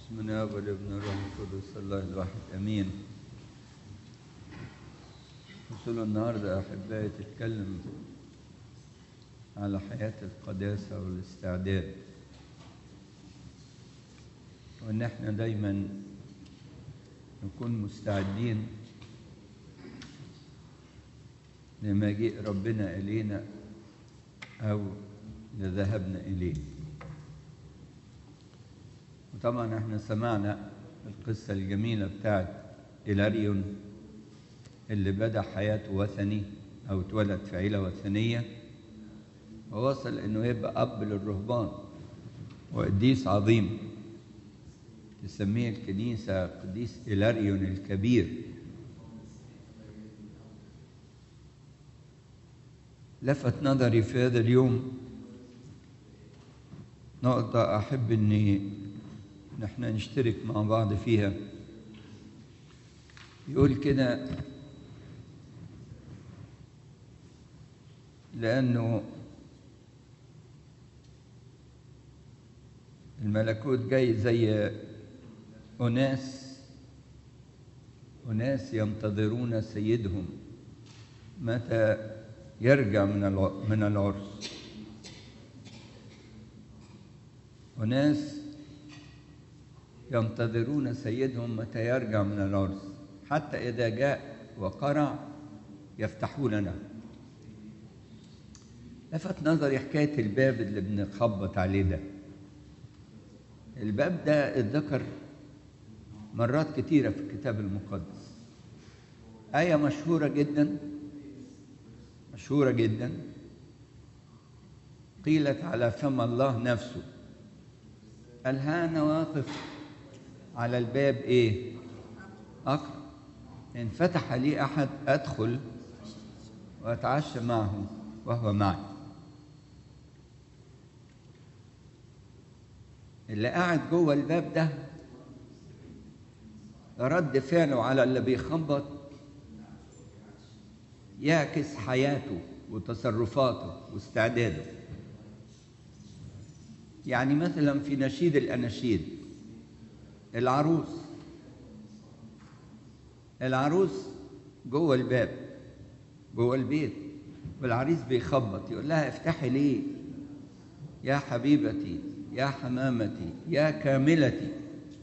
بسم الله والابن الروح القدس الله الواحد امين رسول النهارده احبائي تتكلم على حياه القداسه والاستعداد وان احنا دايما نكون مستعدين لمجيء ربنا الينا او لذهابنا اليه وطبعا احنا سمعنا القصة الجميلة بتاعت إلاريون اللي بدأ حياته وثني أو اتولد في عيلة وثنية ووصل إنه يبقى أب للرهبان وقديس عظيم تسميه الكنيسة قديس إلاريون الكبير لفت نظري في هذا اليوم نقطة أحب إني نحن نشترك مع بعض فيها يقول كده لأنه الملكوت جاي زي أناس أناس ينتظرون سيدهم متى يرجع من من العرس أناس ينتظرون سيدهم متى يرجع من العرس حتى إذا جاء وقرع يفتحوا لنا لفت نظري حكاية الباب اللي بنخبط عليه ده الباب ده اتذكر مرات كتيرة في الكتاب المقدس آية مشهورة جدا مشهورة جدا قيلت على فم الله نفسه قال ها أنا واقف على الباب ايه اقرا ان فتح لي احد ادخل واتعشى معه وهو معي اللي قاعد جوه الباب ده رد فعله على اللي بيخبط يعكس حياته وتصرفاته واستعداده يعني مثلا في نشيد الاناشيد العروس العروس جوه الباب جوه البيت والعريس بيخبط يقول لها افتحي ليه يا حبيبتي يا حمامتي يا كاملتي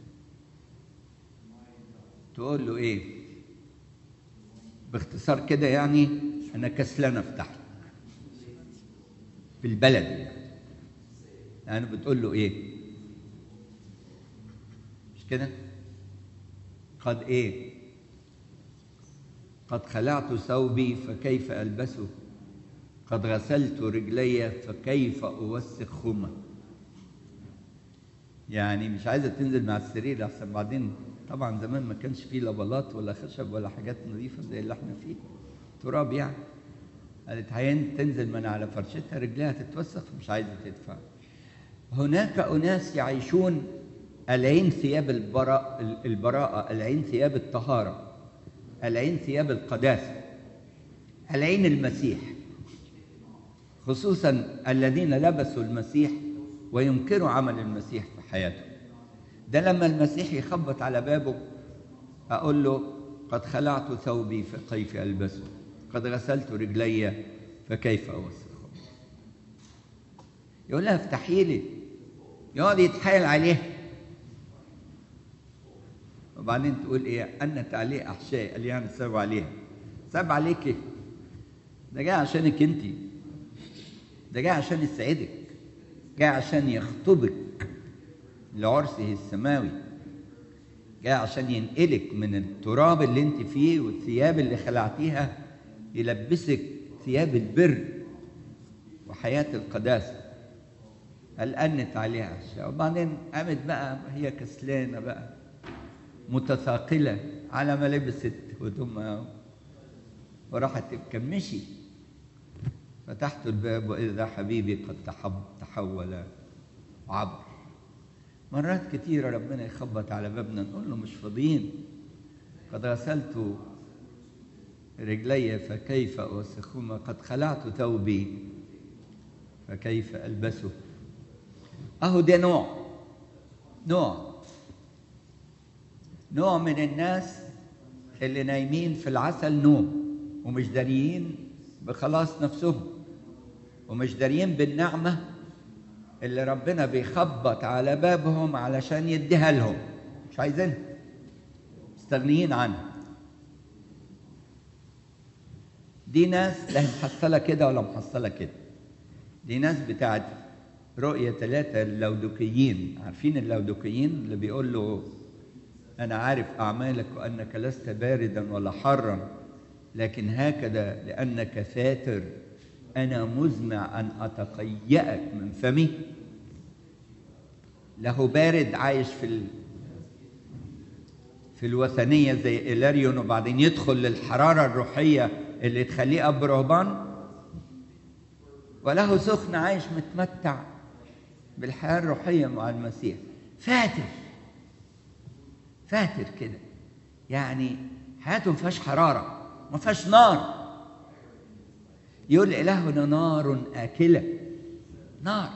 تقول له ايه باختصار كده يعني انا كسلان افتح في البلد يعني يعني بتقول له ايه مش كده قد ايه قد خلعت ثوبي فكيف البسه قد غسلت رجلي فكيف اوسخ خمه يعني مش عايزه تنزل مع السرير احسن بعدين طبعا زمان ما كانش فيه لا بلاط ولا خشب ولا حاجات نظيفه زي اللي احنا فيه تراب يعني قالت هين تنزل من على فرشتها رجليها تتوسخ مش عايزه تدفع هناك اناس يعيشون العين ثياب البراء البراءة العين ثياب الطهارة العين ثياب القداسة العين المسيح خصوصا الذين لبسوا المسيح وينكروا عمل المسيح في حياتهم ده لما المسيح يخبط على بابه أقول له قد خلعت ثوبي فكيف ألبسه قد غسلت رجلي فكيف أوسخه يقول لها افتحي لي يقعد يتحايل عليها وبعدين تقول ايه انت عليه احشاء قال يعني ساب عليها ساب عليك ده جاي عشانك انت ده جاي عشان يسعدك جاي عشان يخطبك لعرسه السماوي جاي عشان ينقلك من التراب اللي انت فيه والثياب اللي خلعتيها يلبسك ثياب البر وحياة القداسة قال أنت عليها أحشاء وبعدين قامت بقى هي كسلانة بقى متثاقلة على ما لبست هدومها وراحت تكمشي فتحت الباب وإذا حبيبي قد تحب تحول عبر مرات كثيرة ربنا يخبط على بابنا نقول له مش فاضيين قد غسلت رجلي فكيف أوسخهما قد خلعت ثوبي فكيف ألبسه أهو ده نوع نوع نوع من الناس اللي نايمين في العسل نوم ومش داريين بخلاص نفسهم ومش داريين بالنعمة اللي ربنا بيخبط على بابهم علشان يديها لهم مش عايزينها مستغنيين عنها دي ناس لا محصلة كده ولا محصلة كده دي ناس بتاعت رؤية ثلاثة اللودوكيين عارفين اللودوكيين اللي بيقول له أنا عارف أعمالك وأنك لست باردا ولا حارا لكن هكذا لأنك فاتر أنا مزمع أن أتقيأك من فمي له بارد عايش في ال... في الوثنية زي إيلاريون وبعدين يدخل للحرارة الروحية اللي تخليه أب رهبان وله سخن عايش متمتع بالحياة الروحية مع المسيح فاتر فاتر كده يعني حياته ما فيهاش حرارة ما فيهاش نار يقول إلهنا نار آكلة نار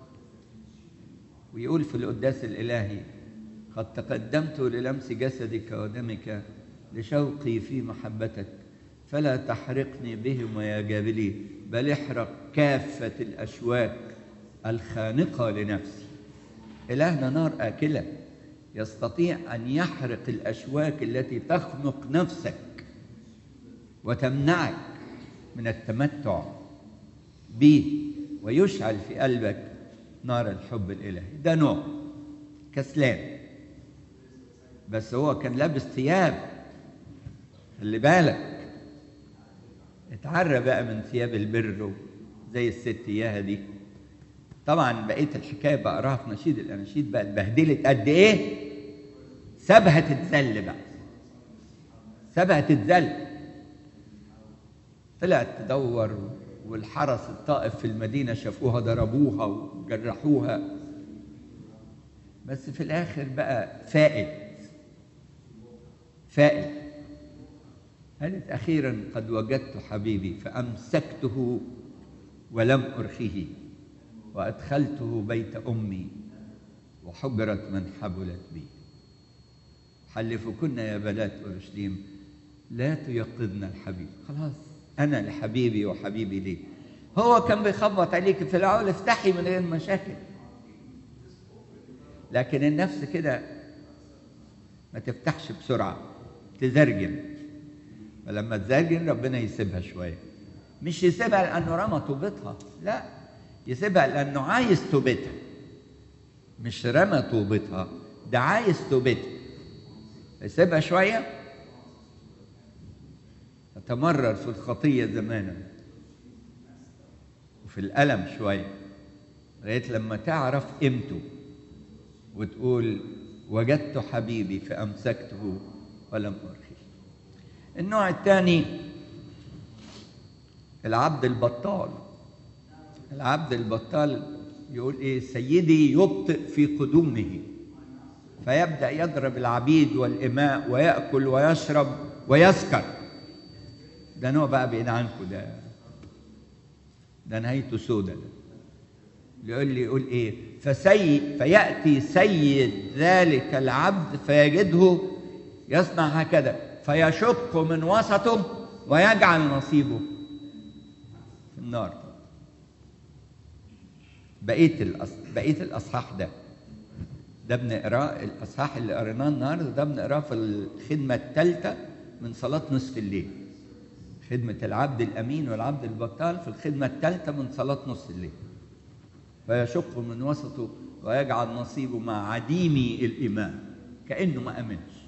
ويقول في القداس الإلهي قد تقدمت للمس جسدك ودمك لشوقي في محبتك فلا تحرقني بهم يا جابلي بل احرق كافة الأشواك الخانقة لنفسي إلهنا نار آكلة يستطيع أن يحرق الأشواك التي تخنق نفسك وتمنعك من التمتع به ويشعل في قلبك نار الحب الإلهي ده نوع كسلان بس هو كان لابس ثياب خلي بالك اتعرى بقى من ثياب البر زي الست اياها دي طبعا بقيه الحكايه بقراها في نشيد الاناشيد بقى اتبهدلت قد ايه سابها تتذل بقى سابها تتذل طلعت تدور والحرس الطائف في المدينه شافوها ضربوها وجرحوها بس في الاخر بقى فائت فائت قالت اخيرا قد وجدت حبيبي فامسكته ولم ارخه وادخلته بيت امي وحجره من حبلت بي حلفكن يا بنات اورشليم لا تيقظن الحبيب خلاص انا لحبيبي وحبيبي ليه هو كان بيخبط عليك في الاول افتحي من غير مشاكل لكن النفس كده ما تفتحش بسرعه تزرجن فلما تزرجن ربنا يسيبها شويه مش يسيبها لانه رمى طوبتها لا يسيبها لانه عايز توبتها مش رمى طوبتها ده عايز توبتها يسيبها شويه تتمرر في الخطيه زمانا وفي الالم شويه لغايه لما تعرف قيمته وتقول وجدت حبيبي فامسكته ولم ارخيه النوع الثاني العبد البطال العبد البطال يقول ايه سيدي يبطئ في قدومه فيبدا يضرب العبيد والاماء وياكل ويشرب ويسكر ده نوع بقى بعيد عنكم ده ده نهايته سودة ده يقول لي يقول ايه فسي فياتي سيد ذلك العبد فيجده يصنع هكذا فيشق من وسطه ويجعل نصيبه في النار بقيه الأص... بقيه الاصحاح ده ده بنقراه الاصحاح اللي قريناه النهارده ده بنقراه في الخدمه الثالثه من صلاه نصف الليل خدمه العبد الامين والعبد البطال في الخدمه الثالثه من صلاه نصف الليل فيشق من وسطه ويجعل نصيبه مع عديمي الايمان كانه ما امنش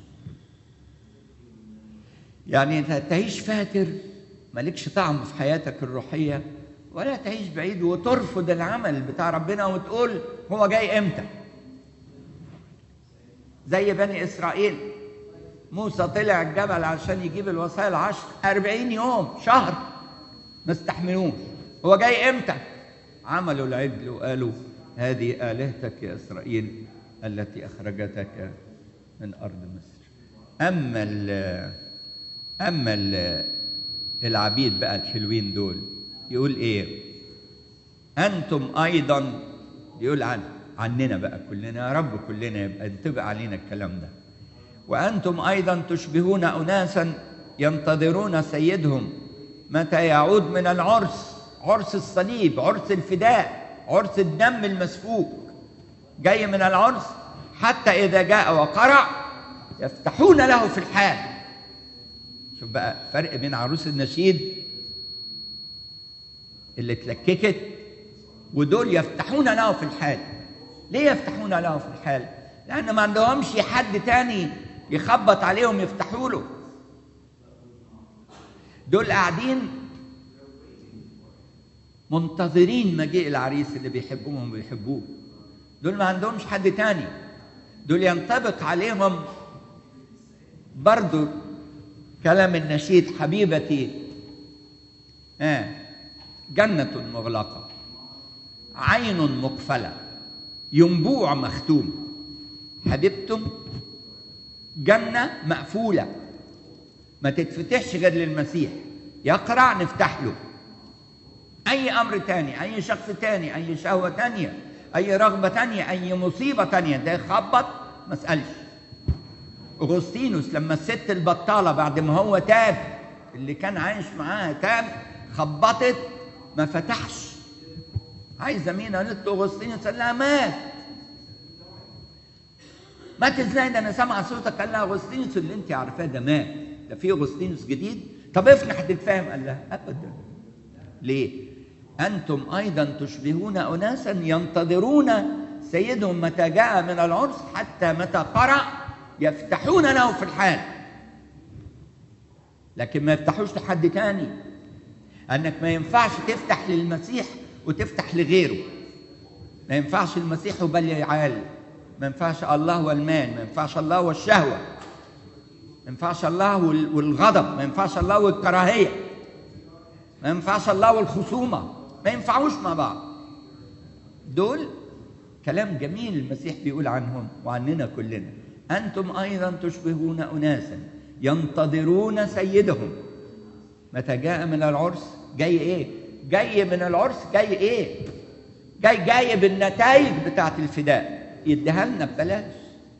يعني انت تعيش فاتر مالكش طعم في حياتك الروحيه ولا تعيش بعيد وترفض العمل بتاع ربنا وتقول هو جاي امتى زي بني اسرائيل موسى طلع الجبل عشان يجيب الوصايا العشر أربعين يوم شهر ما استحملوش هو جاي امتى عملوا العجل وقالوا هذه آلهتك يا إسرائيل التي أخرجتك من أرض مصر أما ال أما ال العبيد بقى الحلوين دول يقول إيه أنتم أيضا يقول عن عننا بقى كلنا يا رب كلنا يبقى ينطبق علينا الكلام ده وأنتم أيضا تشبهون أناسا ينتظرون سيدهم متى يعود من العرس عرس الصليب عرس الفداء عرس الدم المسفوك جاي من العرس حتى إذا جاء وقرع يفتحون له في الحال شوف بقى فرق بين عروس النشيد اللي اتلككت ودول يفتحون له في الحال ليه يفتحون له في الحال لان ما عندهمش حد تاني يخبط عليهم يفتحوا له دول قاعدين منتظرين مجيء العريس اللي بيحبوهم وبيحبوه دول ما عندهمش حد تاني دول ينطبق عليهم برضو كلام النشيد حبيبتي آه جنة مغلقة عين مقفلة ينبوع مختوم حبيبتم جنة مقفولة ما تتفتحش غير للمسيح يقرع نفتح له أي أمر تاني أي شخص تاني أي شهوة تانية أي رغبة تانية أي مصيبة تانية ده يخبط ما اسألش أغسطينوس لما الست البطالة بعد ما هو تاب اللي كان عايش معاها تاب خبطت ما فتحش عايزة مين قالت له أغسطينوس قال لها مات مات ازاي ده انا سامعه صوتك قال لها اغسطينوس اللي انت عارفاه ده مات ده في اغسطينوس جديد طب افتح تتفاهم قال لها ابدا ليه انتم ايضا تشبهون اناسا ينتظرون سيدهم متى جاء من العرس حتى متى قرع يفتحون له في الحال لكن ما يفتحوش لحد تاني انك ما ينفعش تفتح للمسيح وتفتح لغيره ما ينفعش المسيح وبلي عال ما ينفعش الله والمال ما ينفعش الله والشهوة ما ينفعش الله والغضب ما ينفعش الله والكراهية ما ينفعش الله والخصومة ما ينفعوش مع بعض دول كلام جميل المسيح بيقول عنهم وعننا كلنا أنتم أيضا تشبهون أناسا ينتظرون سيدهم متى جاء من العرس جاي إيه؟ جاي من العرس جاي إيه؟ جاي جاي بالنتائج بتاعت الفداء يديها لنا ببلاش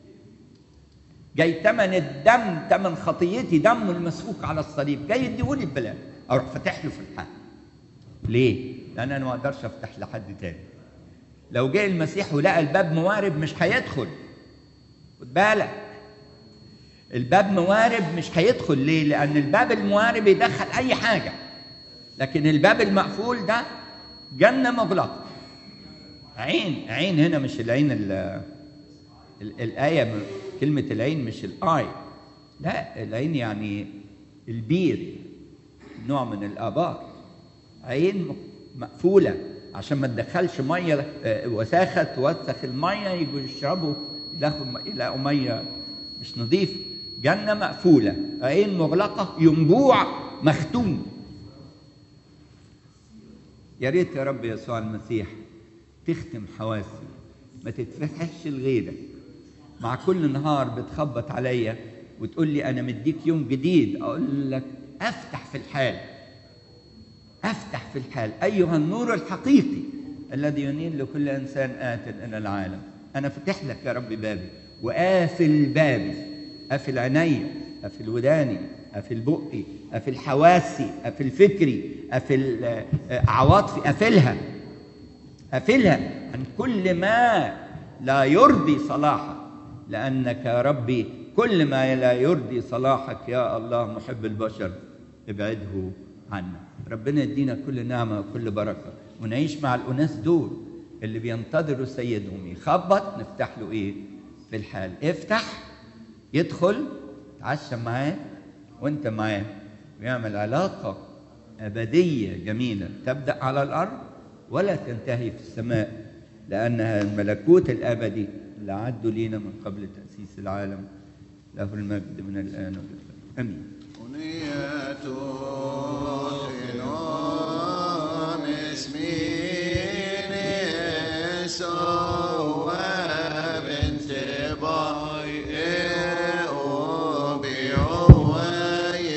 جاي ثمن الدم ثمن خطيتي دم المسفوك على الصليب جاي يديهولي ببلاش اروح فاتح له في الحال ليه؟ لان انا ما اقدرش افتح لحد تاني لو جه المسيح ولقى الباب موارب مش هيدخل خد بالك الباب موارب مش هيدخل ليه؟ لان الباب الموارب يدخل اي حاجه لكن الباب المقفول ده جنه مغلقه عين عين هنا مش العين ال ال الآية كلمة العين مش الآي لا العين يعني البير نوع من الآبار عين مقفولة عشان ما تدخلش مية وساخة توسخ المية يجوا يشربوا يلاقوا مية مش نظيفة جنة مقفولة عين مغلقة ينبوع مختوم يا ريت يا رب يسوع المسيح تختم حواسي ما تتفتحش لغيرك مع كل نهار بتخبط عليا وتقول لي انا مديك يوم جديد اقول لك افتح في الحال افتح في الحال ايها النور الحقيقي الذي ينير لكل انسان ات الى العالم انا فتح لك يا رب بابي وقافل بابي قافل عيني قافل وداني قافل بقي قافل حواسي قافل فكري قافل عواطفي قافلها قافلها عن كل ما لا يرضي صلاحك لأنك يا ربي كل ما لا يرضي صلاحك يا الله محب البشر ابعده عنا ربنا يدينا كل نعمة وكل بركة ونعيش مع الأناس دول اللي بينتظروا سيدهم يخبط نفتح له إيه في الحال افتح يدخل تعشى معاه وانت معاه ويعمل علاقة أبدية جميلة تبدأ على الأرض ولا تنتهي في السماء لأنها الملكوت الأبدي اللي عدوا لينا من قبل تأسيس العالم له المجد من الآن والأبد آمين أغنية خنام اسمين سوى بنت باي بيوي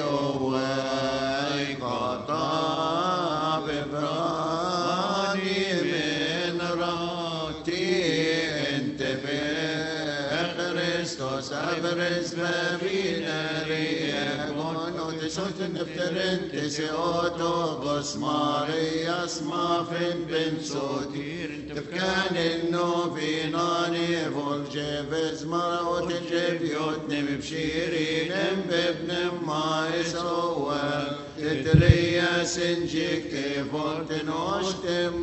بيوي قطع ببراني من راتي انت بخر Kristus överes bevinare Mono te soten efterente se otogos Marias mafin ben sotir تفكان النوفيناني فولجيفز مرأوت الجبيوت نم بشيرين بابن ما يسوى تتريا سنجيك تفوت نوشت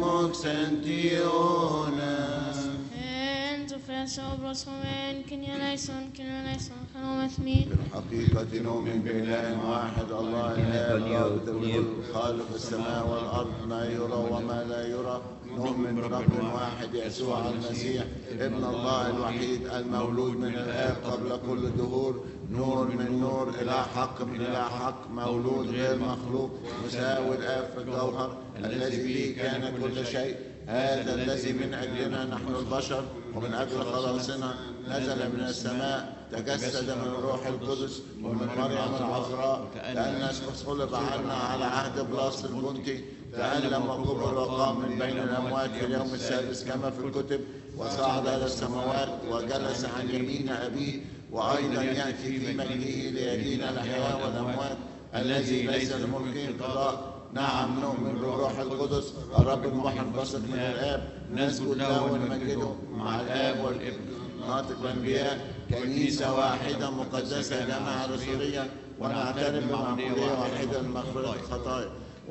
موكسنتيونس En tu frälse oss från en, kan jag lejson, kan jag lejson, kan jag med mig. بالحقيقة نؤمن بإله واحد الله الآب رابط الكل خالق السماء والأرض ما يرى وما لا يرى نؤمن برب واحد يسوع المسيح ابن الله الوحيد المولود من الآب قبل كل الدهور نور من نور إلى حق من إلى حق مولود غير مخلوق مساوي الآب في الجوهر الذي به كان كل شيء هذا الذي من أجلنا نحن البشر ومن أجل خلاصنا نزل من السماء تجسد من الروح القدس ومن مريم العذراء تأنس وصلب عنا على عهد بلاس البنطي تألم وكبر وقام من بين الأموات في اليوم السادس كما في الكتب وصعد إلى السماوات وجلس عن يمين أبيه وأيضا يأتي في مجده ليدين الأحياء والأموات الذي ليس لملكه قضاء نعم نؤمن بالروح القدس الرب المحب بسط من الآب نسجد له ونمجده مع الآب والابن ناطق الأنبياء كنيسة واحدة مقدسة جامعة رسولية ونعترف بمعمودية واحدة لمغفرة الخطايا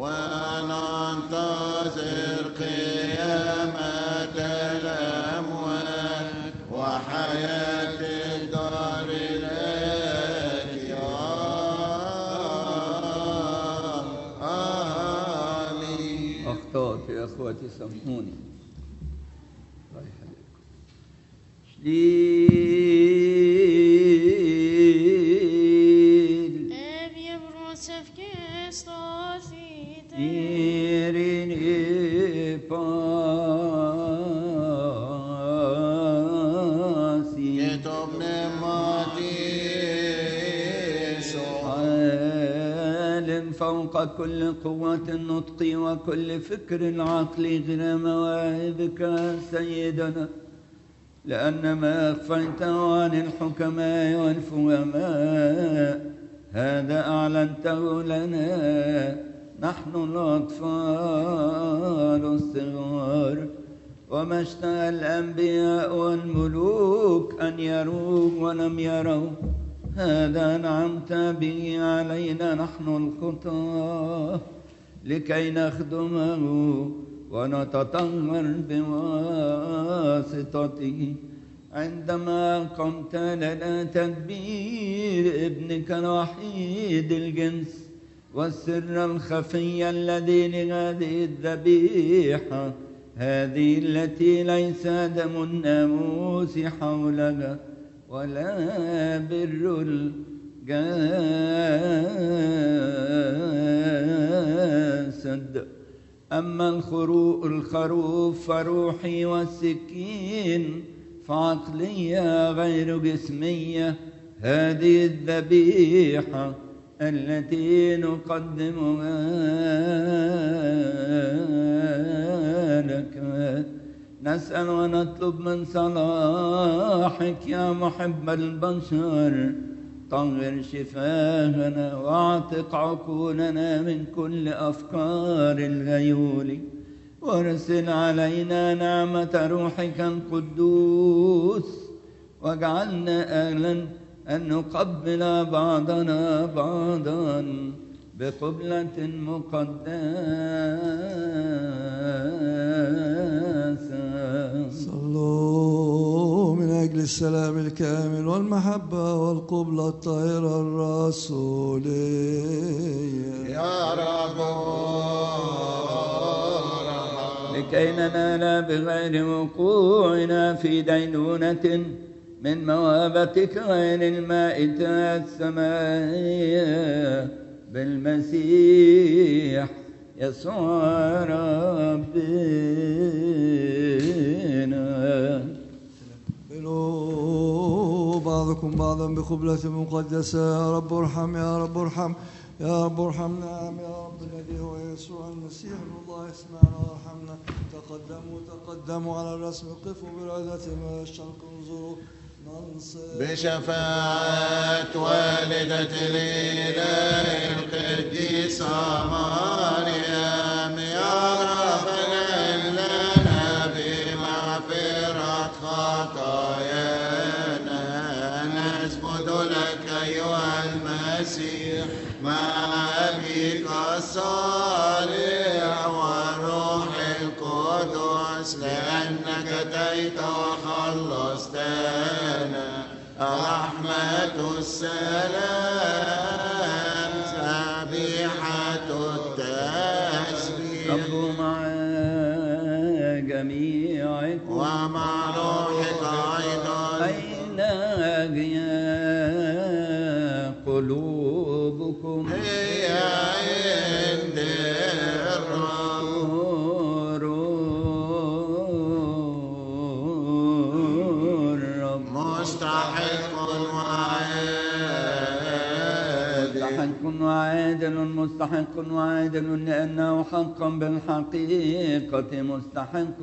وننتظر قيامة الأموات وحياة الدار الآتية آمين أخطأت يا أخواتي سامحوني الله يخليكم شليل Ev jebron sevkes dothite. إيريني باسي يتوب نماتيسو عالم فوق كل قوة النطق وكل فكر العقل غير مواهبك سيدنا لأن ما أخفيته عن الحكماء والفهماء هذا أعلنته لنا نحن الأطفال الصغار وما اشتهى الأنبياء والملوك أن يروه ولم يروا هذا أنعمت به علينا نحن الخطاة لكي نخدمه ونتطهر بواسطته عندما قمت لنا تدبير ابنك الوحيد الجنس والسر الخفي الذي لهذه الذبيحة هذه التي ليس دم الناموس حولها ولا بر الجسد أما الخرو الخروف فروحي والسكين فعقلية غير جسمية هذه الذبيحة التي نقدمها لك نسأل ونطلب من صلاحك يا محب البشر طهر شفاهنا واعتق عقولنا من كل أفكار الغيول وارسل علينا نعمة روحك القدوس واجعلنا أهلا أن نقبل بعضنا بعضا بقبلة مقدسة صلوا من أجل السلام الكامل والمحبة والقبلة الطاهرة الرسولية يا رب لكي ننال بغير وقوعنا في دينونة من موهبتك غير المائتة السمائية بالمسيح يسوع ربنا قبلوا بعضكم بعضا بقبلة مقدسة يا رب ارحم يا رب ارحم يا رب ارحم نعم يا رب الذي هو يسوع المسيح ابن الله اسمعنا وارحمنا تقدموا تقدموا على الرسم قفوا برعدة ما الشرق انظروا ننصر بشفاعة والدة الإله القديسة مريم يا رب لنا بمغفرة خطايانا نسجد لك أيها المسيح مع أبيك الصالح والروح القدس لأنك أتيت وخلصتنا رحمة السلام ذبيحة التسبيح رب مع جميعكم ومع روحك أيضا أين هي قلوبكم هي عند الرب الرب مستحق وعادل مستحق وعادل مستحق وعادل لأنه حقا بالحقيقة مستحق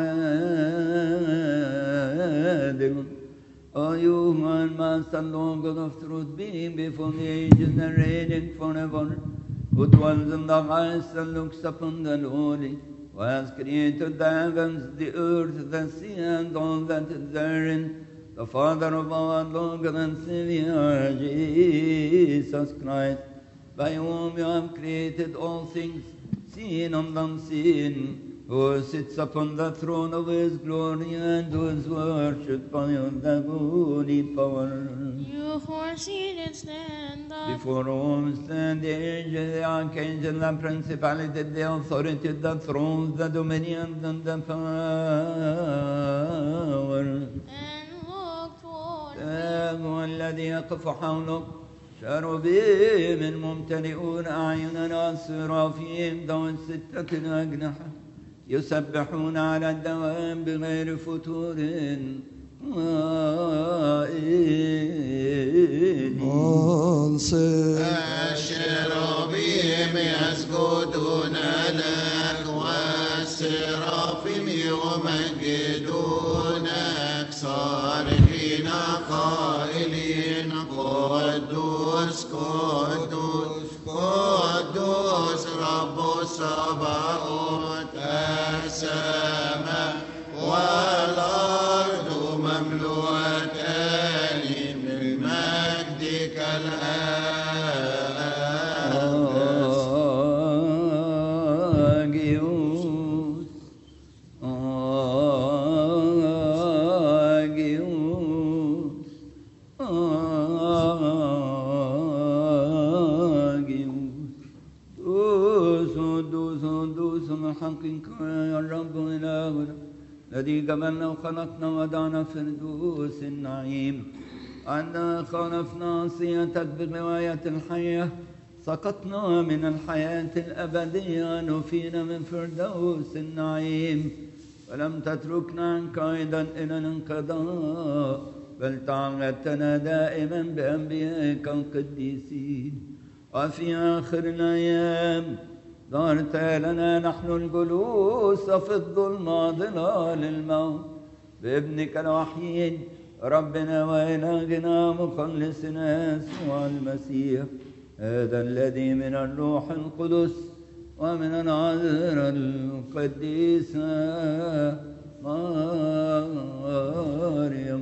وعادل O you who are Master, Lord God of truth, being before the ages and reigning forever, who dwells in the highest and looks upon the lowly, who has created the heavens, the earth, the sea, and all that is therein, the Father of our Lord and Savior, Jesus Christ, by whom you have created all things, seen and unseen, who sits upon the throne of his glory and who is worshipped by all the holy power. You who are seated, stand up. Before whom stand the angels, the archangels, the principality, the authority, the thrones, the dominions, and the power. And look toward me. هو الذي يقف حولك شربيم ممتلئون أعيننا السرافيم ذوي الستة الأجنحة يسبحون على الدوام بغير فتور وائل انصر الشرابيم يسجدون لك والسرافيم يمجدونك صارخين قائلين قدوس قدوس قدوس رب السماوات السماء والأرض مملوءتان من مجدك الآن آجيوس آجيوس آجيوس دوس دوس دوس حقك يا رب إلهنا الذي قبلنا وخلقنا ودعنا فردوس النعيم عنا خالفنا عصيتك برواية الحياة سقطنا من الحياة الأبدية نفينا من فردوس النعيم ولم تتركنا عنك أيضا إلى الانقضاء بل تعهدتنا دائما بأنبيائك القديسين وفي آخر الأيام ظهرت لنا نحن الجلوس في الظلمة ظلال الموت بابنك الوحيد ربنا وإلهنا مخلصنا يسوع المسيح هذا الذي من الروح القدس ومن العذراء القديسة مريم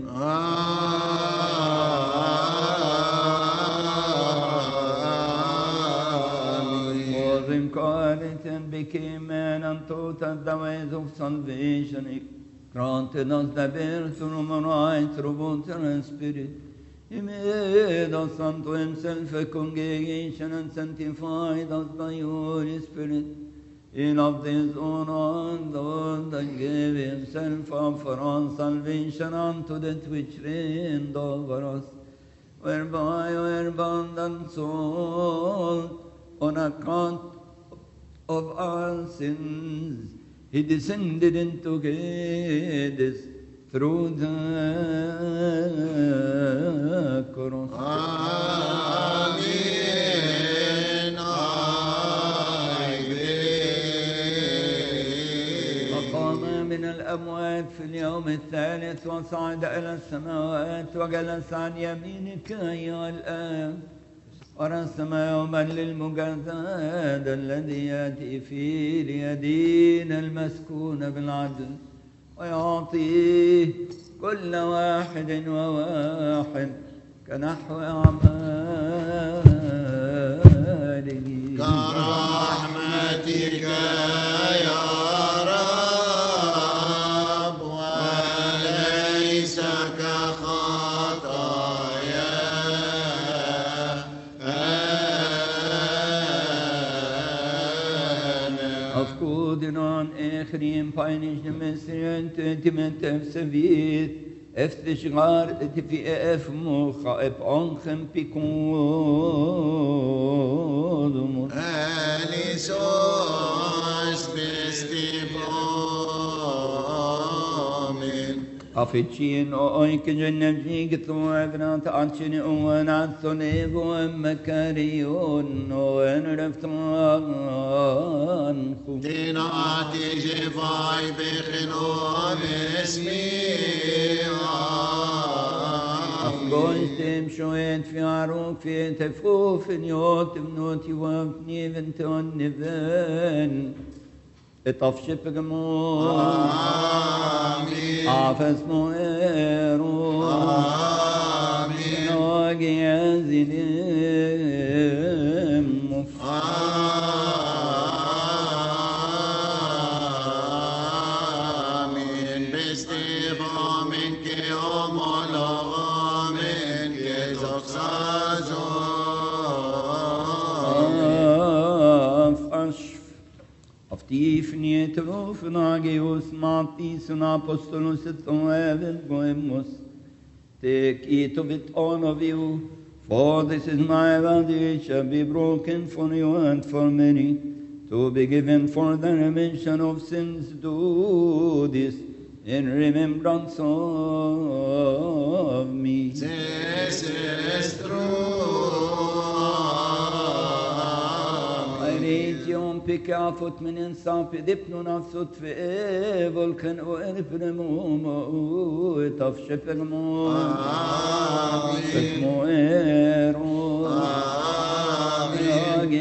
was incarnate and became man and taught us the ways of salvation. He granted us the birth from a right through water and spirit. He made us unto himself a congregation and sanctified us by the Holy Spirit. He loved his own and and gave himself up for our salvation unto that which reigned over us whereby we are bound and sold on account of our sins. He descended into Hades through the cross. آمين I believe. وقام من الأموات في اليوم الثالث وصعد إلى السماوات وجلس عن يمينك أيها الآب ورسم يوما للمجازاة الذي يأتي فيه ليدين المسكون بالعدل ويعطيه كل واحد وواحد كنحو أعماله كرحمتك يا رب وليس كخطايانا Afgoden aan Echrim, pijnig de mensen, sentiment en serviet. Efter schar, det fi ef mocha, ep anchem picodum. Elisos bestibromin Afetschien o oinke jennem jiget o egrant anchini o en anthoniv o en makarion o en reftan. ديناتي جفاي بخنون اسمي Goistem shoet fi aruk fi tefuf in yot mnot yuv niven ton niven et af shipgemon آمين afes moero آمين nogi azinim muf آمين باستفهام كيوم ولغام كزقزازو af ashf af tief niet ruf nageus matis un apostolus et oevel goemus Take it of it all of you, for this is my body which shall be broken for you and for many, to be given for the remission of sins. Do this in remembrance of me. This is true. Aretion pikafot min en sapi dipnon afsot fe volken og erfremo et af shepegmo et moero Agi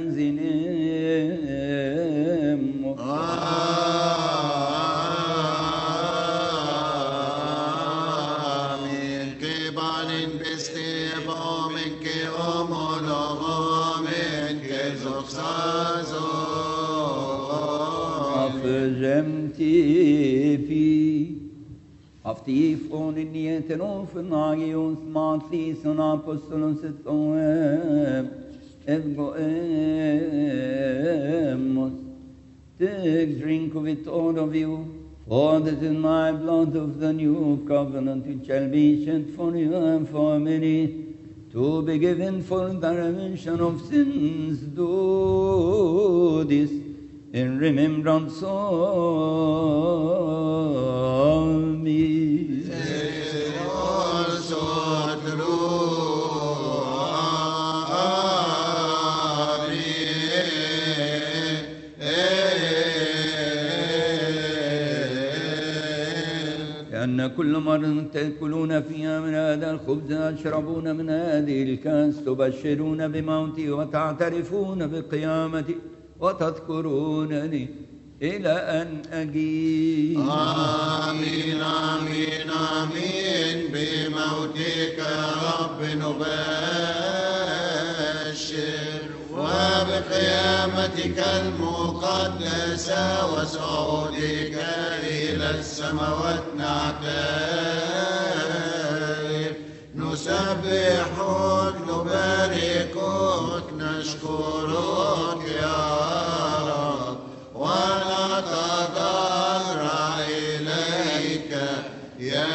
anzinem Amen. Kebalin bestebo men ke omologo men ke zoxazo. Afgemti fi Afti från i nyheten och för nagions matli som apostolon sett och evgo emos Take drink of it all of you for this is my blood of the new covenant which shall be shed for you and for many to be given for the remission of sins do this in remembrance of me. Also true. لأن كل مرة تأكلون فيها من هذا الخبز تشربون من هذه الكاس تبشرون بموتي وتعترفون بقيامتي وتذكرونني إلى أن أجيب آمين آمين آمين بموتك يا رب نبشر وبقيامتك المقدسة وصعودك إلى السماوات نعترف نسبحك نباركك نشكرك يا رب ونتضرع إليك يا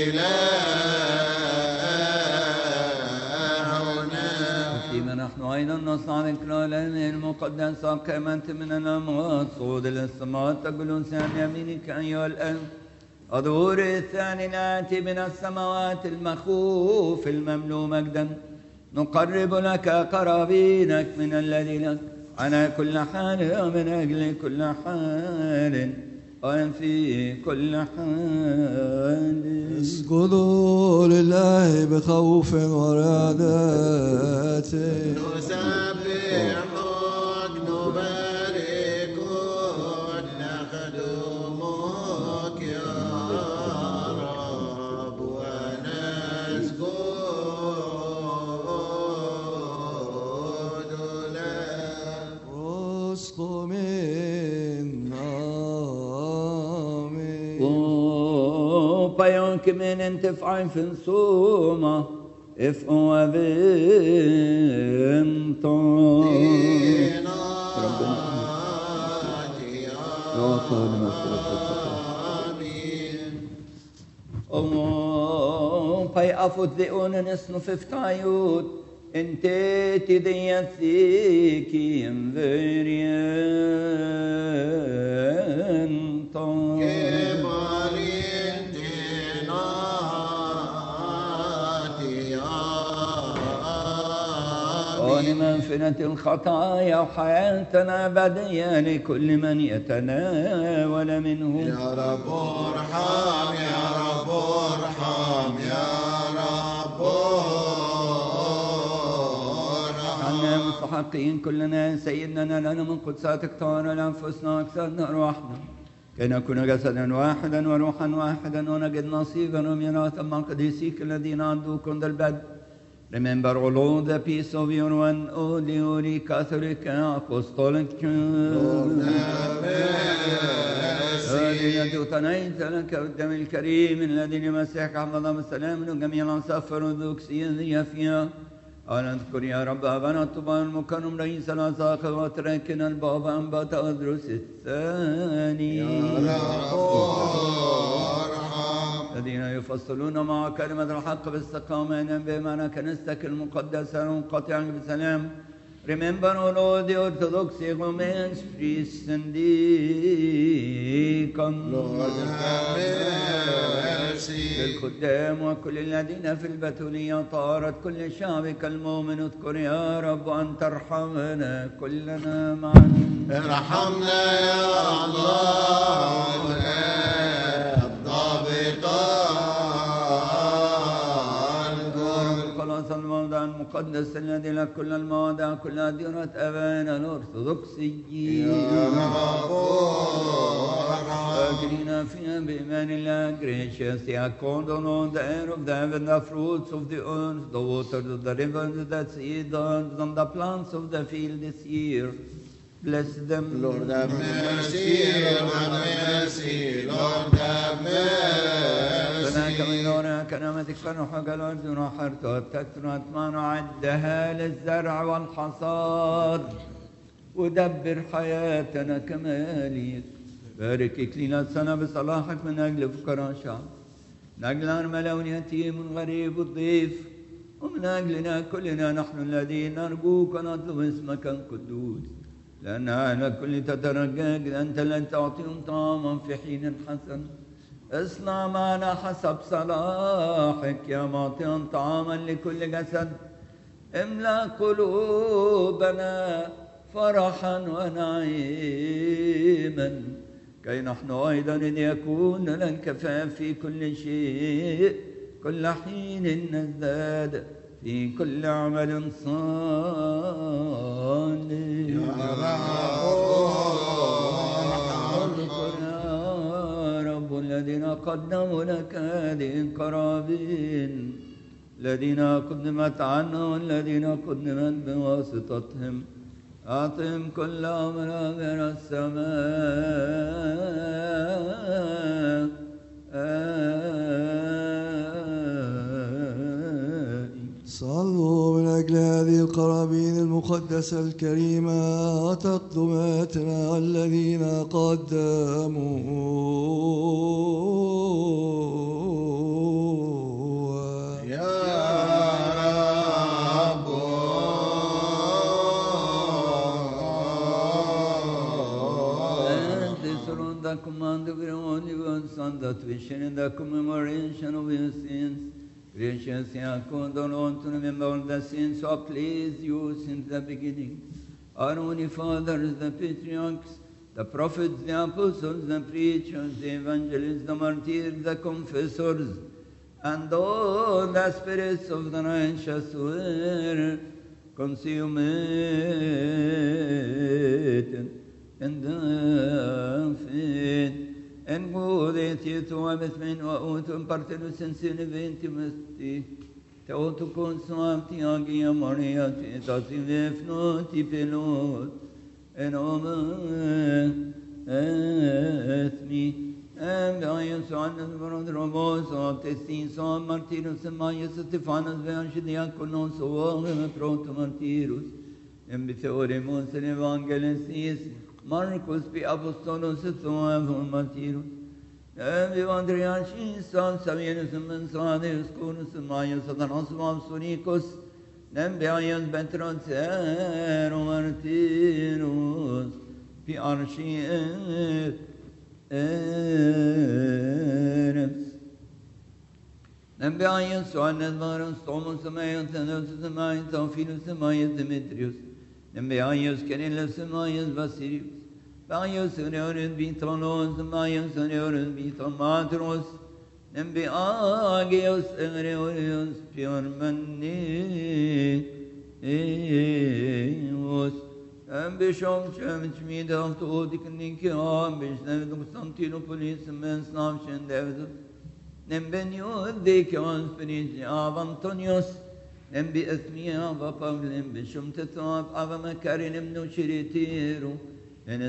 إلهنا فيما نحن أيضا نصنع ذكرى لأنه المقدسة قامت من الأموات صعود إلى السماوات تقولون عن يمينك أيها الآن الظهور الثاني الآتي من السماوات المخوف المملوء مجدا نقرب لك قرابينك من الذي لك على كل حال ومن أجل كل حال وفي كل حال اسجدوا لله بخوف ورعدات نسبحك نباركك نخدمك يا رب ونسجد لك رزق من آمين وبيانك من انتفاع في الصومة افقوا بنتم Pai afut de onenes no fiftayut inte ti de yathiki enverienton. ولمغفرة الخطايا وحياتنا أبدية لكل من يتناول منه يا رب ارحم يا رب ارحم يا رب ارحم عنا مستحقين كلنا سيدنا لنا من قدساتك طهر لأنفسنا أكثرنا أرواحنا كي نكون جسدا واحدا وروحا واحدا ونجد نصيبا وميراثا مع قديسيك الذين عدوا كند البدء Remember, O Lord, the peace of your one holy, holy Catholic and Apostolic Church. هذه تنيت لك بالدم الكريم الذي لمسيحك حفظ بالسلام لجميع الأنصاف الأرثوذكسية فيها أن أذكر يا رب أبانا الطبان المكرم رئيس الأساقة وتركنا البابا أنبا تدرس الثاني الذين يفصلون مع كلمة الحق باستقامة بمعنى كنيستك المقدسة منقطعا بسلام Remember, O Lord, the Orthodox Romans, priests and deacons. للخدام وكل الذين في البتولية طارت كل شعبك المؤمن اذكر يا رب أن ترحمنا كلنا معا ارحمنا يا الله الضابطان الخلاص الموضع المقدس الذي لك كل المواضع كل ديرة أبانا الأرثوذكسيين أجرنا فيها بإيمان الله gracious according to the air of the heaven the fruits of the earth the waters of the rivers the seeds and the plants of the field this year bless them Lord have mercy, Lord have mercy, Lord have فذاك mercy. من وراء كلامتك فرحك الأرض وحرت وتكثر أثمان عدها للزرع والحصاد ودبر حياتنا كما يليق بارك إكليل السنة بصلاحك من أجل فقراء شعب من أجل أرملة واليتيم والغريب والضيف ومن أجلنا كلنا نحن الذين نرجوك ونطلب اسمك القدوس لأن على كل تترجاك أنت لن تعطيهم طعاما في حين حسن اصنع معنا حسب صلاحك يا معطيا طعاما لكل جسد املا قلوبنا فرحا ونعيما كي نحن ايضا إذ يكون لنا الكفاف في كل شيء كل حين نزداد في كل عمل صالح اذكر يا رب الذين قدموا لك هذه القرابين الذين قدمت عنه والذين قدمت بواسطتهم أعطهم كل أمر من السماء صلوا من أجل هذه القرابين المقدسة الكريمة وتقدماتنا الذين قدموا يا رب And this around the command of your only one Son, that we share in the commemoration of your sins. Gracious Yaakov, the Lord, to remember all the sins so please you since the beginning. Our only fathers, the patriarchs, the prophets, the apostles, the preachers, the evangelists, the martyrs, the confessors, and all the spirits of the righteous were consummated in the faith. En godhet Jehovas min och åtum partenus en sinne venti mesti. Te åtu konsuam ti agia Maria ti ta si vefno ti pelot. En ome etmi. En gaien soannes varad robos av testin som martirus en majes Stefanas veanche diakonos och åge proto martirus. En beteoremos en evangelistis Marcus be apostolos et Thomas martirus. Vi vandrar Kisan, Savienus, Mensadeus, Corus, Maius, Satanas, Mamsonikos, Nembeaius, Betrons, Ero, Martirus, Pi Arshi, Eres. Nembeaius, Soanes, Varus, Thomas, Maius, Tenus, Maius, Theophilus, Maius, Demetrius, Nembeaius, Canillus, Maius, Vasilius, Maius, Ureoris, Vitalos, Maius, Ureoris, Vitamatros, Nembeagius, Ureoris, Piormanius, Bishop Church, Mead of the Odic Nikia, Bishop Constantinopolis, Menslav, Shendevis, Nembenio, Dekios, Penicia, Antonius, Nembi Ethmia, Vapavlim, Bishop Tetab, Avamakarin, Nuchiritiru, en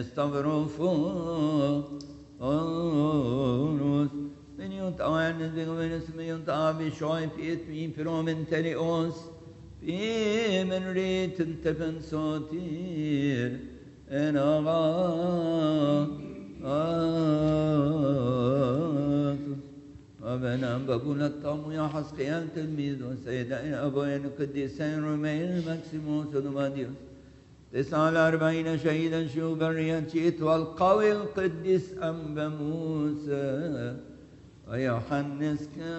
Stavroforos, Miniut Awanes, Begovenus, Miniut Abi, Shoy, Piet, Mi, Piromen, Telios, Pimen, Rit, and Tepen, Sotir, en Aga, أبنا بقول الطم يا حسقيان تلميذ وسيدنا أبوين قديسين رومين ماكسيموس ونماديوس تسعة الأربعين شهيدا شو بريان شئت والقوي القديس أنبا موسى ويوحنس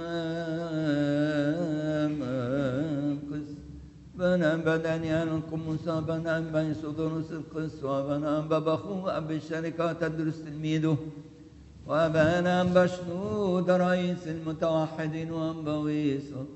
كما قس بنا بدنيان القموسى بنا بين صدرس القس وبنا ببخو أبي الشركة تدرس تلميذه وأبانا بشنود رئيس المتوحدين وأنبويسو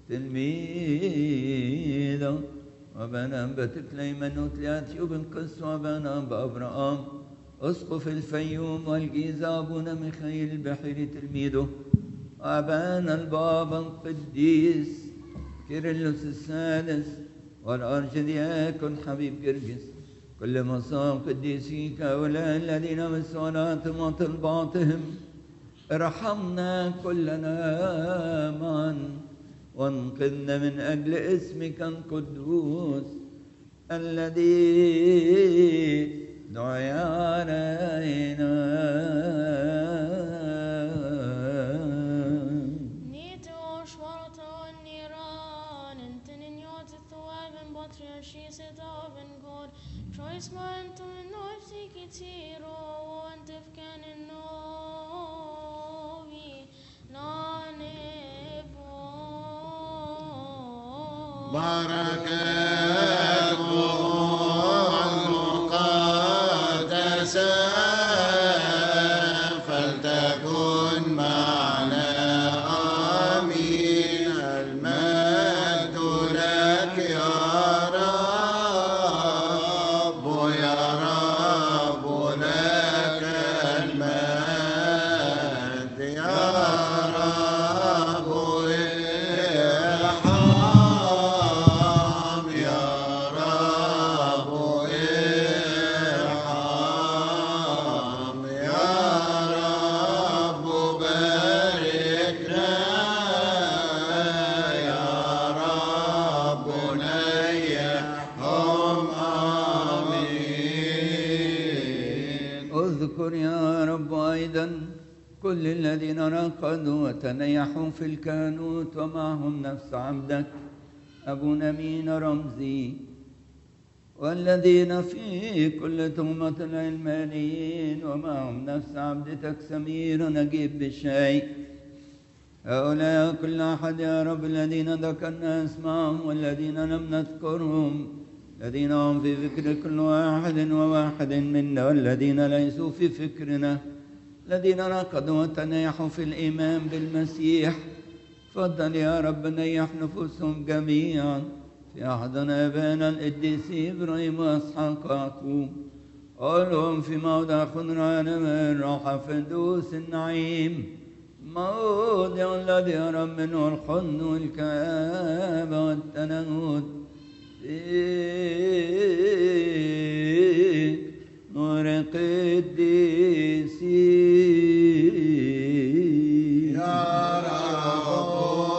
تلميذه وبنا بتكليمن وتلاتي وبن قس وبنا بأبرام أسقف الفيوم والجيزة أبونا ميخائيل البحيري تلميذه وأبانا البابا القديس كيرلس السادس والأرشدياكون حبيب قرقس كل مصاب قديسيك هؤلاء الذين بصلاتهم وطلباتهم ارحمنا كلنا معا وانقذنا من أجل اسمك القدوس الذي دعي علينا Nito Shwarata and Niran and Teninyot Thoab and Batriashi set up and God Choice man to know Sikitiro and Tifkan and Novi Nanevo بركاته المقدسة فلتكن معنا آمين المجد لك يا رب يا رب لك المجد يا رب ارحم يا رب ارحم يا رب باركنا يا رب نيحهم آمين اذكر يا رب أيضا كل الذين رقدوا وتنيحوا في الكانوت ومعهم نفس عبدك أبونا مين رمزي والذين في كل تهمة العلمانيين ومعهم نفس عبدتك سمير نجيب بالشيء هؤلاء كل أحد يا رب الذين ذكرنا اسمهم والذين لم نذكرهم الذين هم في فكر كل واحد وواحد منا والذين ليسوا في فكرنا الذين ركضوا وتناحوا في الإيمان بالمسيح تفضل يا رب نيح نفوسهم جميعا في أحضن أبانا القديس إبراهيم وإسحاق ويعقوب قولهم في موضع خضران من راحة فردوس النعيم موضع الذي يرى منه الحزن والكآبة والتنهد في نور قديسين يا رب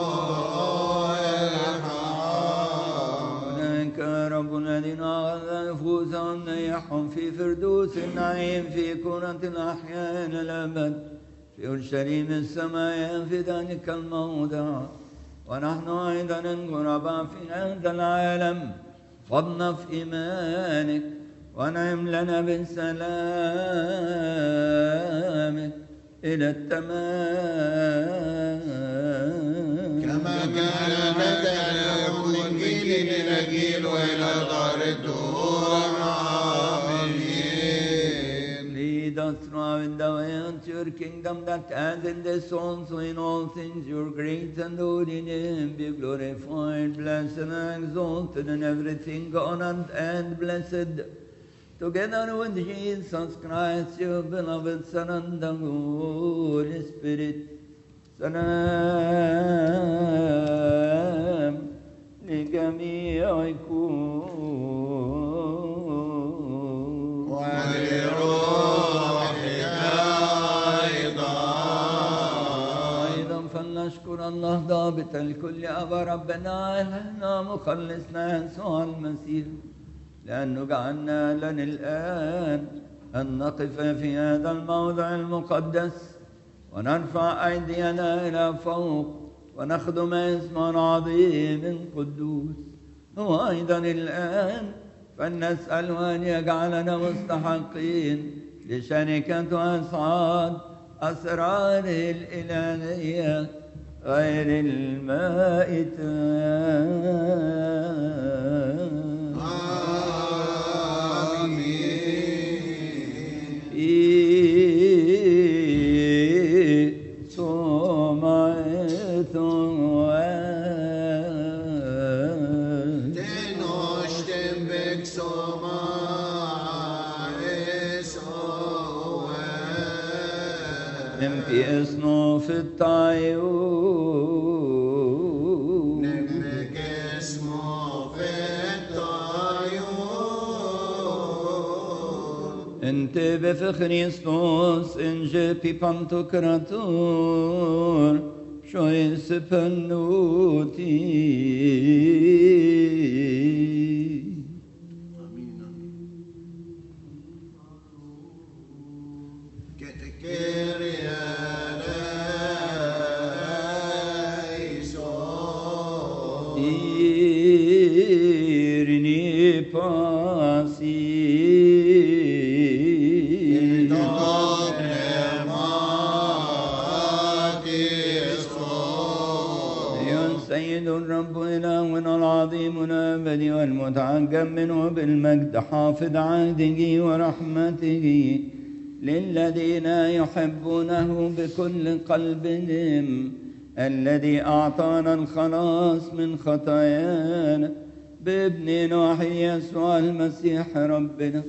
هناك رب الذين أخذ نفوسهم نيحهم في فردوس النعيم في كرة الأحياء إلى الأبد في أورشليم السماء في ذلك الموضع ونحن أيضا الغرباء في هذا العالم فضنا في إيمانك ونعم لنا بالسلام إلى التمام كما كان ندعو من جيل إلى جيل وإلى دار الدهور آمين Lead us throughout the way unto your kingdom that as in this also in all things your great and holy name be glorified, blessed and exalted in everything, honored and blessed. Together with Jesus Christ, your beloved Son and the Holy Spirit. سلام لجميعكم ولروحك أيضا أيضا فلنشكر الله ضابط الكل أبا ربنا إلهنا مخلصنا يسوع المسيح لأنه جعلنا لنا الآن أن نقف في هذا الموضع المقدس ونرفع أيدينا إلى فوق ونخدم اسما عظيم قدوس هو أيضا الآن فلنسأله أن يجعلنا مستحقين لشركة أسعاد أسراره الإلهية غير المائتة آمين في سمعة تنوشتم بك سماع إسوة من في أصناف الطيور نمك اسمه في الطيور انت بفخريستوس انجي بي بانتوكراتور شويس بنوتي كتكير يا ليسون إيرني باسي يا سيد الرب إلهنا العظيم الأبدي والمتعجب منه بالمجد حافظ عهده ورحمته للذين يحبونه بكل قلبهم الذي أعطانا الخلاص من خطايانا بابن وحي يسوع المسيح ربنا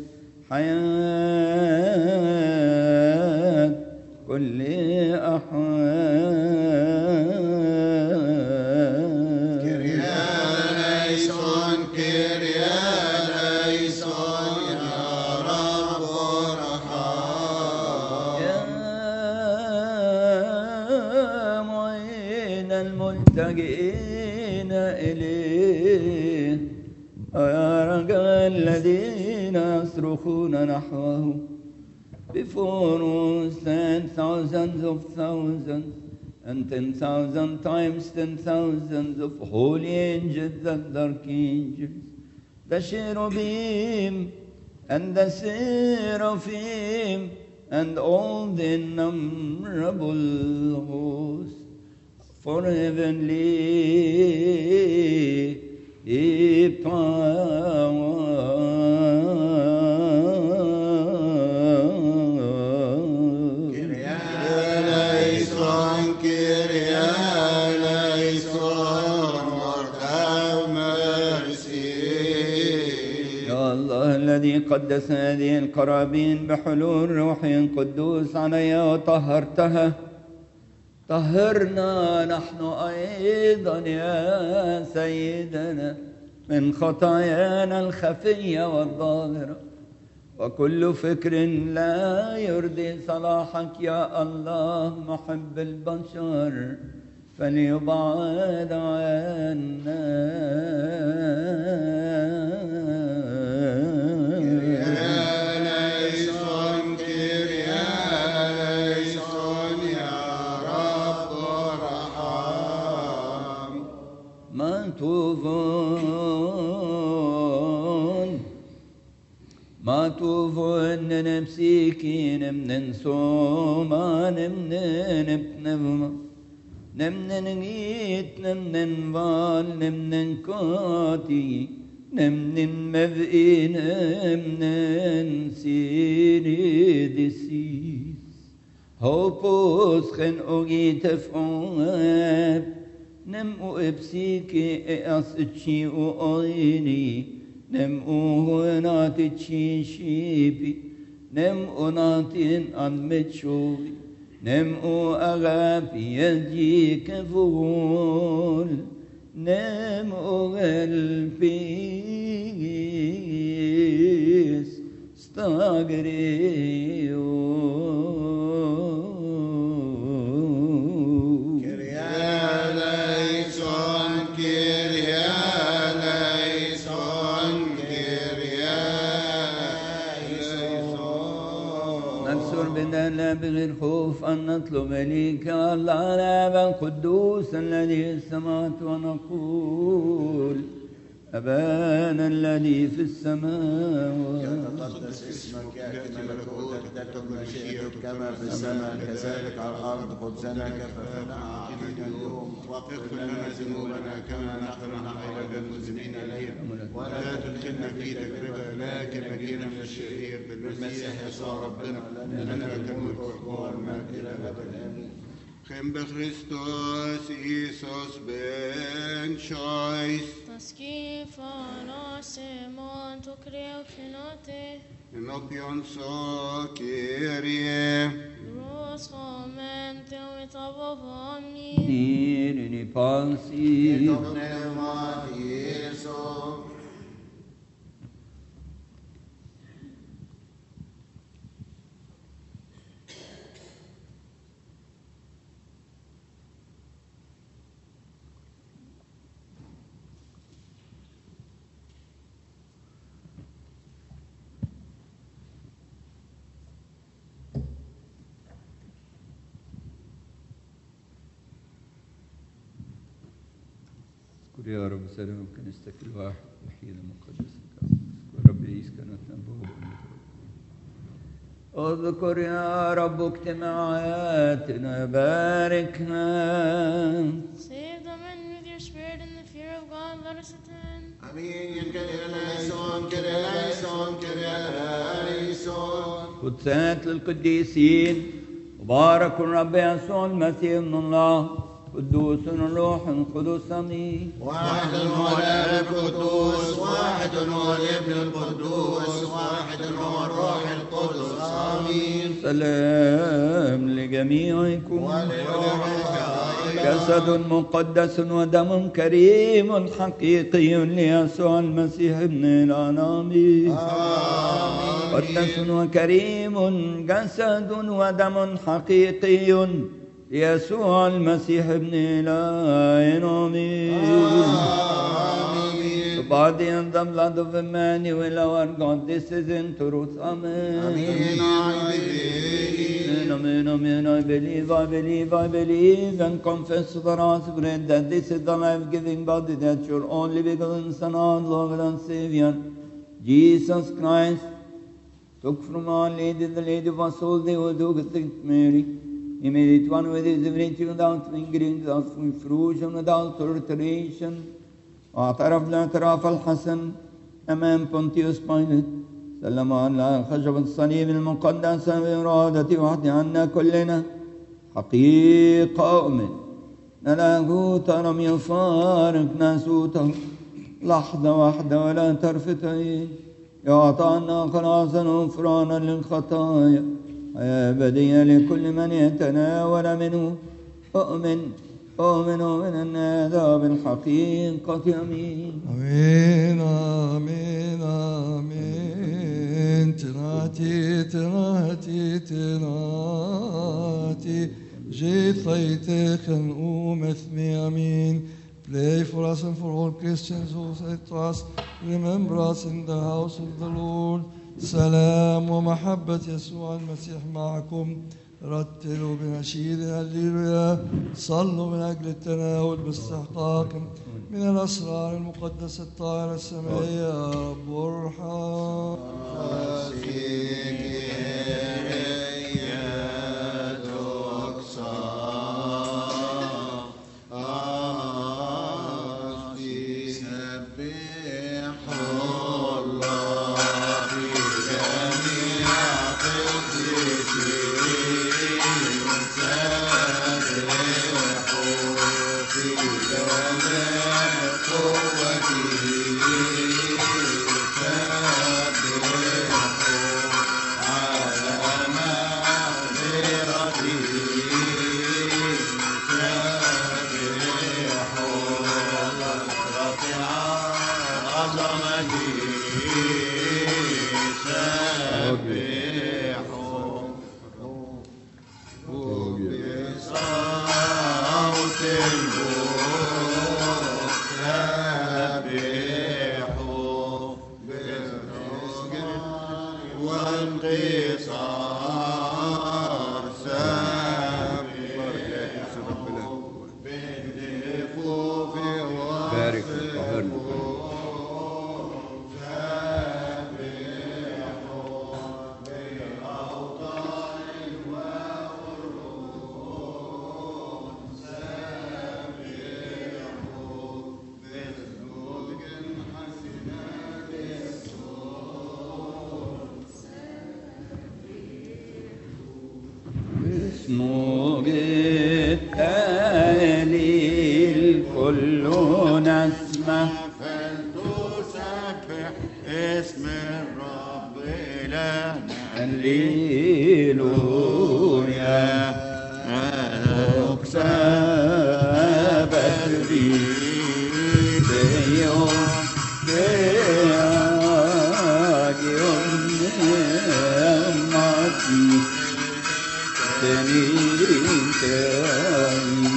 حياة كل أحوال كريا ليسون كريا ليسون يا رب ارحم يا معين الملتجئين إليه يا رجاء الذين يصرخون نحوه before us ten thousands of thousands and ten thousand times ten thousands of holy angels and archangels, the cherubim and the seraphim and all the innumerable hosts for heavenly power الذي قدس هذه القرابين بحلول روح قدوس عليها وطهرتها طهرنا نحن أيضا يا سيدنا من خطايانا الخفية والظاهرة وكل فكر لا يرضي صلاحك يا الله محب البشر فليبعد عنا ليسون كريا ليسون يا رب ارحم ما توفون ما توفون نمسيكين من صوما نمن بنفما نمن نغيت نمن بال نمن كاتي نمن مبئين نمن سيري دسيس هوبوس خن اوغي تفعواب نم او ابسيكي اس تشي او ايني نم او هنات تشي شيبي نم او ناتين ان متشوي نم او اغابي يجيك فغول نم او البيس استغريو كريا ليسون كريا ليسون كريا ليسون نكسر بدنا بغير خوف أن نطلب إليك الله الآب القدوس الذي في السماوات ونقول أبانا الذي في السماوات يتقدس اسمك يأتي ملكوتك تكن مشيئتك كما في السماء كذلك على الأرض خبزنا كفافنا أعطينا اليوم واغفر لنا ذنوبنا كما نغفر نحن أيضا المذنبين إلينا ولا تدخلنا في تجربة لكن نجينا من الشرير بالمسيح يسوع ربنا لأنك الملك والقوة والمجد إلى الأبد آمين خم بخريستوس إيسوس بن شويس Taskifana semon to creo finote, Enopion so Kyrie Ros homente vitavovomni, Nirni pansi Pneuma Jesu اذكر يا رب سلام كنيستك الواحد وحيد المقدس اذكر رب عيسى كانت نبوه اذكر يا رب اجتماعاتنا باركنا save the men with your spirit in the fear of God, let us attend. Amin Kyrie eleison Kyrie eleison Kyrie eleison قدسات للقديسين مبارك الرب يسوع المسيح من الله قدوس الروح القدس امين واحد هو الاب القدوس واحد هو الابن القدوس واحد هو الروح القدس امين سلام لجميعكم ولروحك جسد مقدس ودم كريم حقيقي ليسوع المسيح ابن الانام قدس وكريم جسد ودم حقيقي ليسوع المسيح ابن الانام The body and the blood of Emmanuel, our God, this is in truth. Amen. Amen, amen, amen. I believe, I believe, I believe, and confess with our spirit that this is the life-giving body that your only begotten Son, our Lord and Savior, Jesus Christ, took from our Lady, the Lady of us all, the Old Saint Mary. He made it one with his divinity without lingering, without fruition, without alteration. واعترف الاعتراف الحسن أمام بونتيوس بايلت سلم على خشب الصليب المقدس بإرادة وحده عنا كلنا حقيقة أؤمن نلاقوت لم يفارق ناسوته لحظة واحدة ولا ترفت عين يعطانا خلاصا وغفرانا للخطايا أبدية لكل من يتناول منه أؤمن أؤمن من النادى بالحقيقة أمين Amen, amen, amen. Tenati, tenati, tenati. Jethaytechen umethmi, amen. Pray for us and for all Christians who say trust. Remember us in the house of the Lord. سلام ومحبة يسوع المسيح معكم رتلوا بنشيد هللويا صلوا من أجل التناول باستحقاق من الأسرار المقدسة الطاهرة السمائية يا رب ارحم بارك وطهرنا اسمه التهليل كل نسمة فلتسبح اسم الرب إلهنا هللويا أكسبت بي بيوم بياجيون نعمتي تنين تاني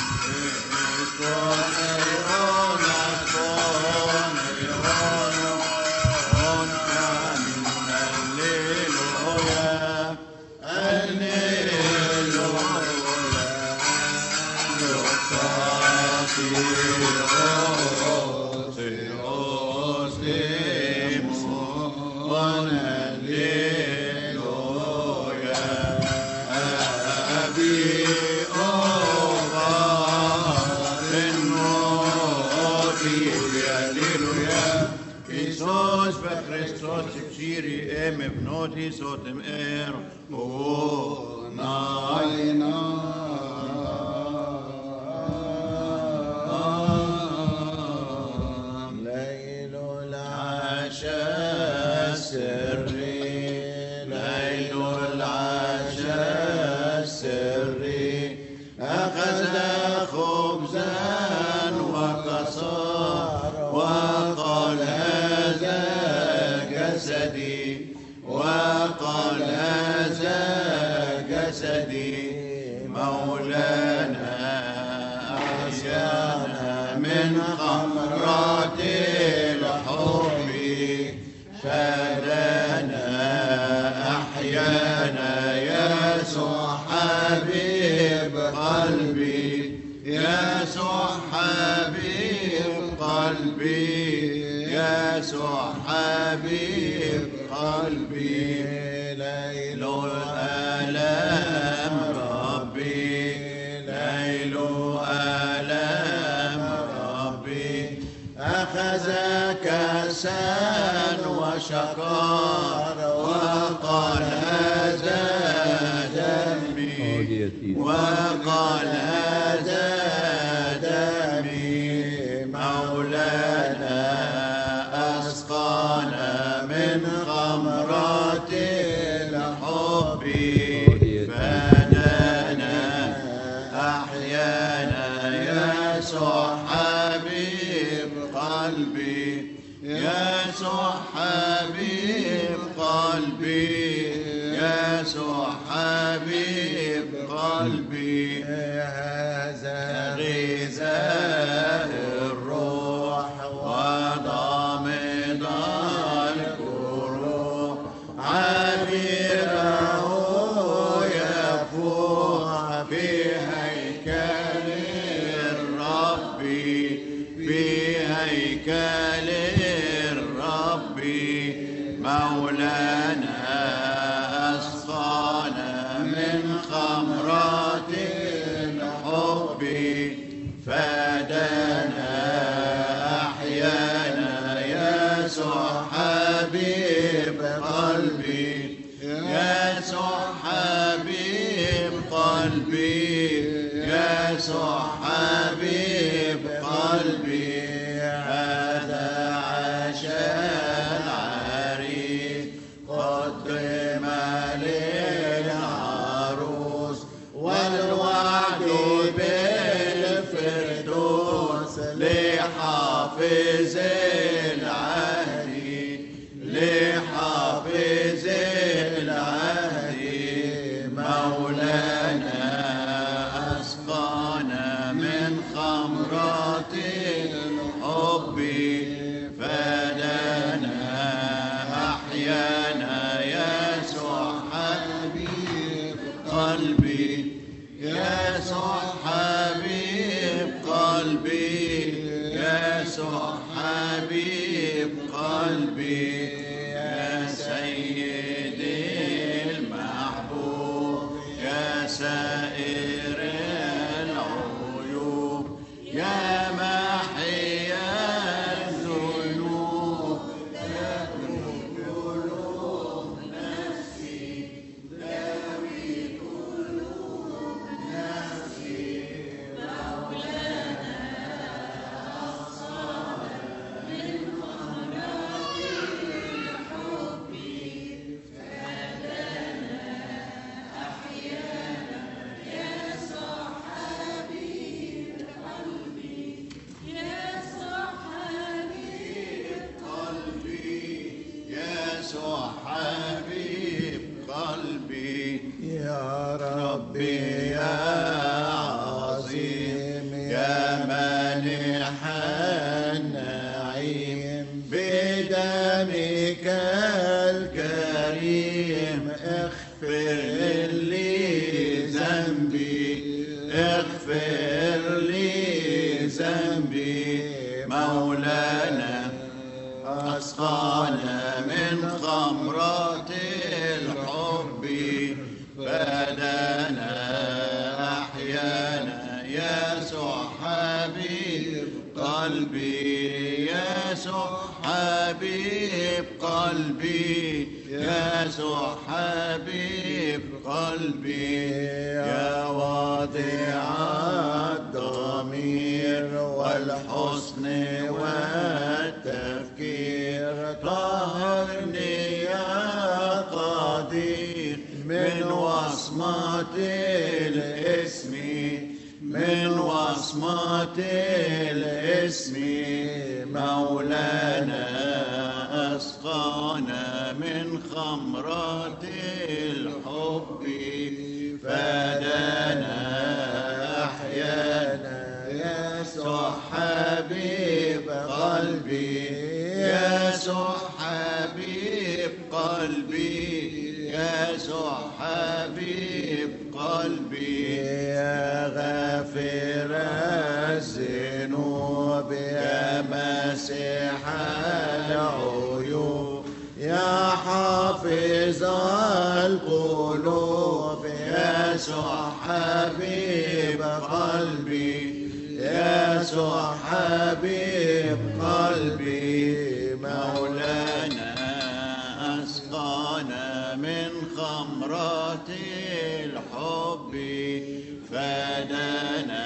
Iisus pe Hristos ibshiri e me vnoti sotem er o naina ليل العشاء السري ليل العشاء السري أخذ خبزا وكسر وقال هذا جسدي وقال هذا جسدي مولانا أحيانا من خمرات الحب فدانا أحيانا يسوع حبيب قلبي يسوع حبيب قلبي يسوع حبيب قلبي ليل الآلام ربي ليل آلام ربي أخذ كأسا وشكر وقال هذا دمي وقال هذا دمي مولانا أسقانا من حبيب قلبي يسوع حبيب قلبي يسوع حبيب قلبي هذا غذاء الروح وضامد الجروح عبيره يفوح في هيكل الرب في هيكل الرب مولانا أسقانا من خمرات الحب فدانا أحيانا يسوع حبيب قلبي يسوع حبيب قلبي يسوع حبيب قلبي هذا عشاء العريس قدم للعروس والوعد بالفردوس لحافظ العهد لحافظ العهد مولانا أسقانا من خمرات الحب فدانا أحيانا يسوع حبيب قلبي يسوع حبيب قلبي يسوع حبيب قلبي يا سيدي المحبوب يا سائر العيوب يا محيا الذنوب يسوع حبيب قلبي يا ربي يا عظيم يا مانح النعيم بدمك الكريم اغفر لي ذنبي اغفر لي ذنبي مولانا أسقانا من خمرات الحب فدانا أحيانا يسوع حبيب قلبي يسوع حبيب قلبي يسوع حبيب قلبي يا واضع الضمير والحسن والتفكير طهرني يا قدير من وصمة الاسم من وصمة الاسم مولانا أسقانا من خمرات الحب فدانا أحيانا يسوع حبيب قلبي يسوع حبيب قلبي يسوع حبيب قلبي يا غافر الذنوب يا مسيح العيوب يا حافظ القلوب يسوع حبيب قلبي يسوع حبيب قلبي مولانا أسقانا من خمرات الحب فدانا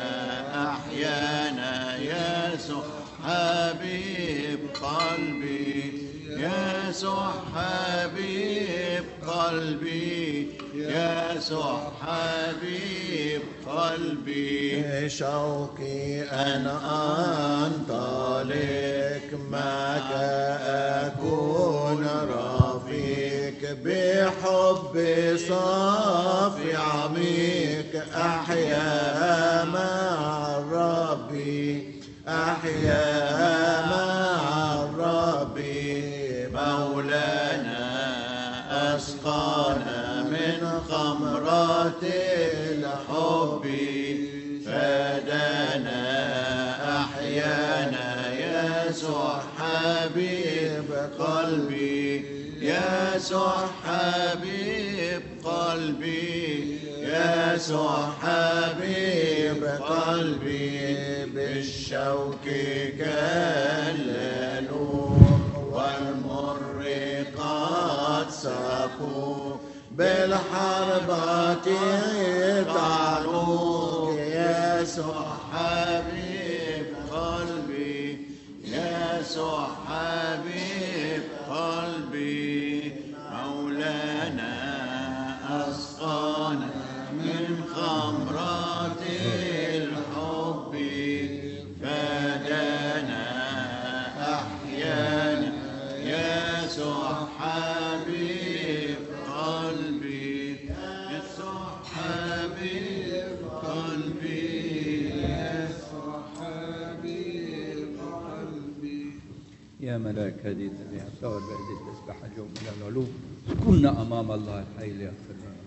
أحيانا يسوع حبيب قلبي يسوع حبيب قلبي يسوع حبيب قلبي شوقي أن أنطلق معك أكون رفيق بحب صافي عميق أحيا مع الرب أحيا مع الرب مولانا أسقانا من خمرة الحب فدانا أحيانا يسوع حبيب قلبي يسوع حبيب قلبي يسوع حبيب قلبي بالشوك كللوا والمر قد سقوا بالحربة طعنوا يسوع حبيب قلبي يسوع حبيب قلبي مولانا أسقانا من خمرة الحب فدانا أحيانا يسوع حبيب قلبي يسوع حبيب قلبي يسوع حبيب قلبي يا ملاك هذه الجميع صور بهذه التسبحة اليوم إلى العلوم كنا أمام الله الحي ليغفر لنا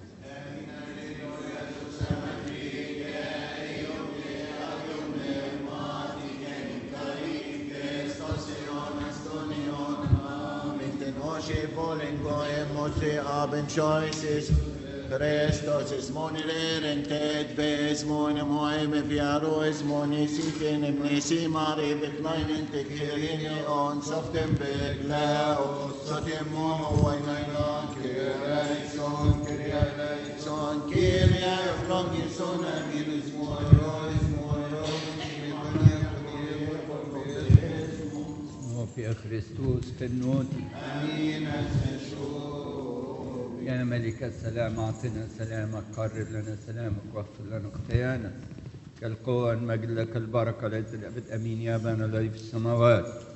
Mitten Oshe volen goem moshe aben choices. Christos is moni leren ted ves moni moem viaro is moni siten em nesi mari bekleinen te kirine on softem beglao sotem mo wainainon kireleison kireleison kiria flongison amirus moiros moiros وفي خريستوس في النوت يا ملك السلام أعطنا سلامك قرر لنا سلامك واغفر لنا خطايانا كالقوة المجد لك البركة ليس الأبد أمين يا أبانا الذي في السماوات